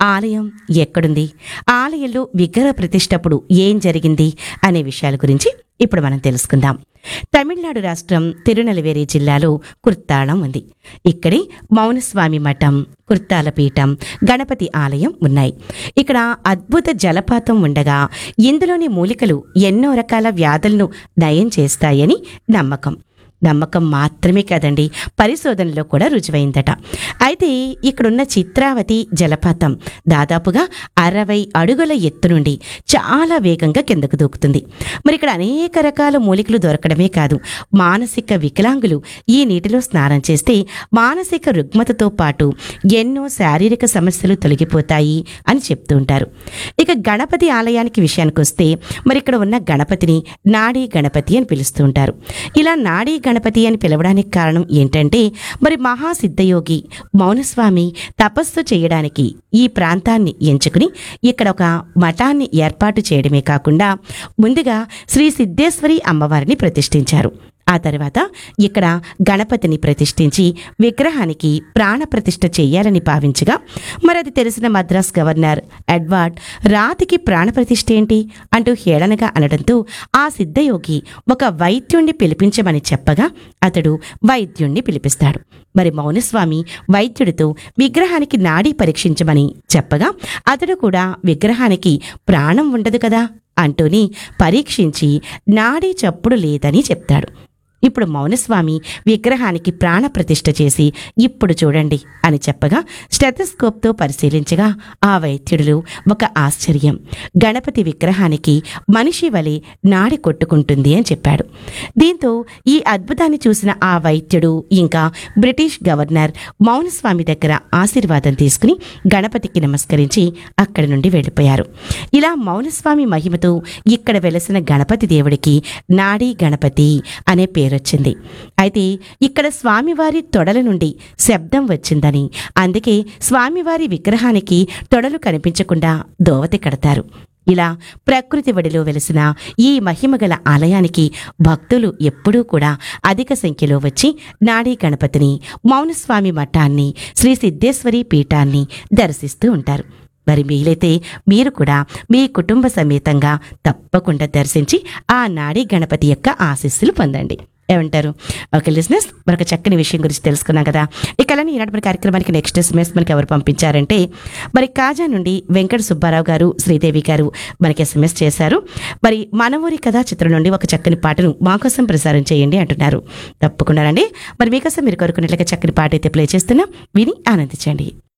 ఆలయం ఎక్కడుంది ఆలయంలో విగ్రహ ప్రతిష్టప్పుడు ఏం జరిగింది అనే విషయాల గురించి ఇప్పుడు మనం తెలుసుకుందాం తమిళనాడు రాష్ట్రం తిరునెలవేలి జిల్లాలో కుర్తాళం ఉంది ఇక్కడి మౌనస్వామి మఠం కుర్తాల పీఠం గణపతి ఆలయం ఉన్నాయి ఇక్కడ అద్భుత జలపాతం ఉండగా ఇందులోని మూలికలు ఎన్నో రకాల వ్యాధులను నయం చేస్తాయని నమ్మకం నమ్మకం మాత్రమే కాదండి పరిశోధనలో కూడా రుజువైందట అయితే ఇక్కడున్న చిత్రావతి జలపాతం దాదాపుగా అరవై అడుగుల ఎత్తు నుండి చాలా వేగంగా కిందకు దూకుతుంది మరి ఇక్కడ అనేక రకాల మూలికలు దొరకడమే కాదు మానసిక వికలాంగులు ఈ నీటిలో స్నానం చేస్తే మానసిక రుగ్మతతో పాటు ఎన్నో శారీరక సమస్యలు తొలగిపోతాయి అని చెప్తూ ఉంటారు ఇక గణపతి ఆలయానికి విషయానికి వస్తే మరి ఇక్కడ ఉన్న గణపతిని నాడీ గణపతి అని పిలుస్తూ ఉంటారు ఇలా నాడీ గణపతి అని పిలవడానికి కారణం ఏంటంటే మరి మహాసిద్ధయోగి మౌనస్వామి తపస్సు చేయడానికి ఈ ప్రాంతాన్ని ఎంచుకుని ఇక్కడ ఒక మఠాన్ని ఏర్పాటు చేయడమే కాకుండా ముందుగా శ్రీ సిద్ధేశ్వరి అమ్మవారిని ప్రతిష్ఠించారు ఆ తర్వాత ఇక్కడ గణపతిని ప్రతిష్ఠించి విగ్రహానికి ప్రాణ ప్రతిష్ఠ చేయాలని భావించగా మరి అది తెలిసిన మద్రాస్ గవర్నర్ ఎడ్వర్డ్ రాతికి ప్రాణ ప్రతిష్ఠ ఏంటి అంటూ హేళనగా అనడంతో ఆ సిద్ధయోగి ఒక వైద్యుణ్ణి పిలిపించమని చెప్పగా అతడు వైద్యుణ్ణి పిలిపిస్తాడు మరి మౌనస్వామి వైద్యుడితో విగ్రహానికి నాడీ పరీక్షించమని చెప్పగా అతడు కూడా విగ్రహానికి ప్రాణం ఉండదు కదా అంటూని పరీక్షించి నాడీ చప్పుడు లేదని చెప్తాడు ఇప్పుడు మౌనస్వామి విగ్రహానికి ప్రాణ ప్రతిష్ఠ చేసి ఇప్పుడు చూడండి అని చెప్పగా స్టెథస్కోప్తో పరిశీలించగా ఆ వైద్యుడిలో ఒక ఆశ్చర్యం గణపతి విగ్రహానికి మనిషి వలె నాడి కొట్టుకుంటుంది అని చెప్పాడు దీంతో ఈ అద్భుతాన్ని చూసిన ఆ వైద్యుడు ఇంకా బ్రిటిష్ గవర్నర్ మౌనస్వామి దగ్గర ఆశీర్వాదం తీసుకుని గణపతికి నమస్కరించి అక్కడి నుండి వెళ్ళిపోయారు ఇలా మౌనస్వామి మహిమతో ఇక్కడ వెలసిన గణపతి దేవుడికి నాడీ గణపతి అనే పేరొచ్చింది అయితే ఇక్కడ స్వామివారి తొడల నుండి శబ్దం వచ్చిందని అందుకే స్వామివారి విగ్రహానికి తొడలు కనిపించకుండా దోవతి కడతారు ఇలా ప్రకృతి వడిలో వెలిసిన ఈ మహిమగల ఆలయానికి భక్తులు ఎప్పుడూ కూడా అధిక సంఖ్యలో వచ్చి నాడీ గణపతిని మౌనస్వామి మఠాన్ని శ్రీ సిద్ధేశ్వరి పీఠాన్ని దర్శిస్తూ ఉంటారు మరి వీలైతే మీరు కూడా మీ కుటుంబ సమేతంగా తప్పకుండా దర్శించి ఆ నాడీ గణపతి యొక్క ఆశీస్సులు పొందండి ఏమంటారు ఓకే లిజినెస్ మరొక చక్కని విషయం గురించి తెలుసుకున్నాం కదా ఇక అలానే ఈనాటి మన కార్యక్రమానికి నెక్స్ట్ ఎస్ఎంఎస్ మనకి ఎవరు పంపించారంటే మరి కాజా నుండి వెంకట సుబ్బారావు గారు శ్రీదేవి గారు మనకి ఎస్ఎంఎస్ చేశారు మరి మన ఊరి కథా చిత్రం నుండి ఒక చక్కని పాటను మా కోసం ప్రసారం చేయండి అంటున్నారు తప్పకుండా అండి మరి మీకోసం మీరు కోరుకున్నట్లుగా చక్కని పాట అయితే ప్లే చేస్తున్నాం విని ఆనందించండి